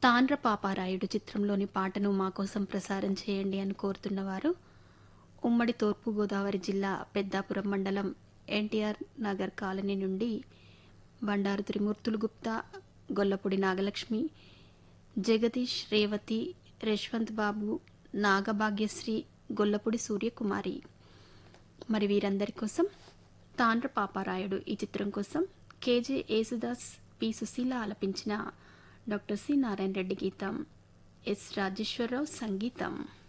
తాండ్ర పాపారాయుడు చిత్రంలోని పాటను మా కోసం ప్రసారం చేయండి అని కోరుతున్నవారు ఉమ్మడి తూర్పుగోదావరి జిల్లా పెద్దాపురం మండలం ఎన్టీఆర్ నగర్ కాలనీ నుండి బండారు త్రిమూర్తులు గుప్తా గొల్లపూడి నాగలక్ష్మి జగదీష్ రేవతి యశ్వంత్ బాబు నాగభాగ్యశ్రీ గొల్లపూడి సూర్యకుమారి మరి వీరందరి కోసం తాండ్ర పాపారాయుడు ఈ చిత్రం కోసం కేజే యేసుదాస్ పి సుశీల ఆలపించిన డాక్టర్ సి నారాయణ రెడ్డి గీతం ఎస్ రాజేశ్వరరావు సంగీతం